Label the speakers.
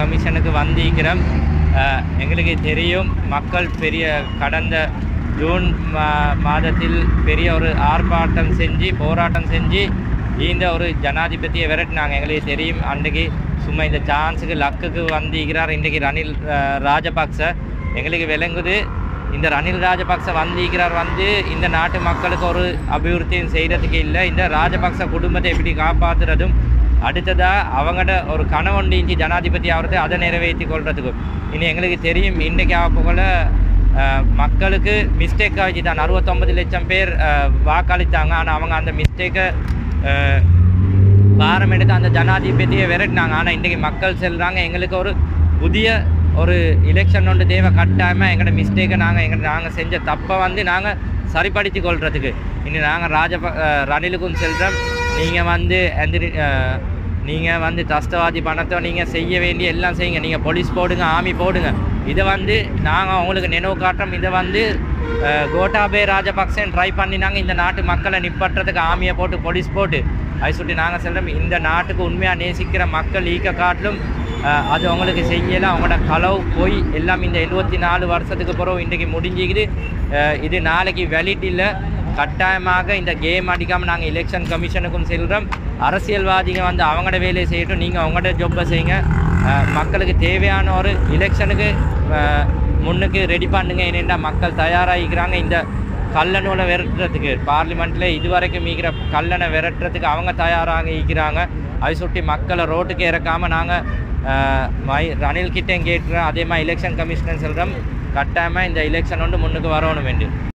Speaker 1: கமிஷனுக்கு வந்திருக்கிறோம் அஹ், எங்களுக்கு தெரியும் மக்கள் பெரிய கடந்த ஜூன் மா மாதத்தில் பெரிய ஒரு ஆர்ப்பாட்டம் செஞ்சு போராட்டம் செஞ்சு இந்த ஒரு ஜனாதிபதியை விரட்டினாங்க எங்களுக்கு தெரியும் அன்றைக்கு சும்மா இந்த சான்ஸுக்கு லக்குக்கு வந்திருக்கிறார் இன்றைக்கு ரணில் அஹ், ராஜபக்ச எங்களுக்கு விளங்குது இந்த ரணில் ராஜபக்ச வந்திருக்கிறார் வந்து இந்த நாட்டு மக்களுக்கு ஒரு அபிவிருத்தியும் செய்கிறதுக்கு இல்லை இந்த ராஜபக்ச குடும்பத்தை எப்படி காப்பாற்றுறதும் அடுத்ததாக அவங்கள்ட ஒரு கனவுண்டு இஞ்சி ஜனாதிபதி ஆகிறது அதை நிறைவேற்றி கொள்றதுக்கும் இனி எங்களுக்கு தெரியும் இன்றைக்கு போல மக்களுக்கு மிஸ்டேக்காக வச்சு தான் அறுபத்தொம்பது லட்சம் பேர் அஹ், வாக்களித்தாங்க ஆனால் அவங்க அந்த மிஸ்டேக்கை பாரம் எடுத்து அந்த ஜனாதிபதியை விரட்டினாங்க ஆனால் இன்றைக்கி மக்கள் செல்றாங்க எங்களுக்கு ஒரு புதிய ஒரு எலெக்ஷன் ஒன்று தேவை கட்டாயமாக எங்களோட மிஸ்டேக்கை நாங்கள் எங்க நாங்கள் செஞ்ச தப்பை வந்து நாங்கள் சரிப்படுத்தி கொள்றதுக்கு இனி நாங்கள் ராஜப அஹ் ரணிலுக்கும் செல்றோம் நீங்கள் வந்து எந்திரி நீங்கள் வந்து தஸ்தவாதி பணத்தை நீங்கள் செய்ய வேண்டிய எல்லாம் செய்யுங்க நீங்கள் போலீஸ் போடுங்க ஆர்மி போடுங்க இதை வந்து நாங்கள் உங்களுக்கு நினைவு காட்டுறோம் இதை வந்து அஹ், கோட்டாபே ராஜபக்சேன் ட்ரை பண்ணினாங்க இந்த நாட்டு மக்களை நிப்பாட்டுறதுக்கு ஆர்மியை போட்டு போலீஸ் போட்டு அதை சுட்டி நாங்கள் சொல்கிறோம் இந்த நாட்டுக்கு உண்மையாக நேசிக்கிற மக்கள் ஈக்க காட்டிலும் அஹ், அது அவங்களுக்கு செய்யலாம் அவங்களோட களவு போய் எல்லாம் இந்த எழுபத்தி நாலு வருஷத்துக்கு பிறகு இன்றைக்கி முடிஞ்சிக்குது அஹ், இது நாளைக்கு வெலிட் இல்லை கட்டாயமாக இந்த கேம் அடிக்காமல் நாங்கள் எலெக்ஷன் கமிஷனுக்கும் செல்கிறோம் அரசியல்வாதிங்க வந்து அவங்களோட வேலையை செய்யட்டும் நீங்கள் அவங்களோட ஜொப்பை செய்யுங்க அஹ், மக்களுக்கு தேவையான ஒரு எலெக்ஷனுக்கு அஹ், முன்னுக்கு ரெடி பண்ணுங்க ஏனென்றா மக்கள் தயாராகிக்கிறாங்க இந்த கல்லணூலை விரட்டுறதுக்கு பார்லிமெண்ட்டில் இதுவரைக்கும் மீக்கிற கல்லணை விரட்டுறதுக்கு அவங்க தயாராக இருக்கிறாங்க அதை சுட்டி மக்களை ரோட்டுக்கு இறக்காமல் நாங்கள் மை ரணில் கிட்டேயும் கேட்குறோம் அதே மாதிரி எலெக்ஷன் கமிஷனர் சொல்கிறோம் கட்டாயமாக இந்த எலெக்ஷன் வந்து முன்னுக்கு வரணும் வேண்டி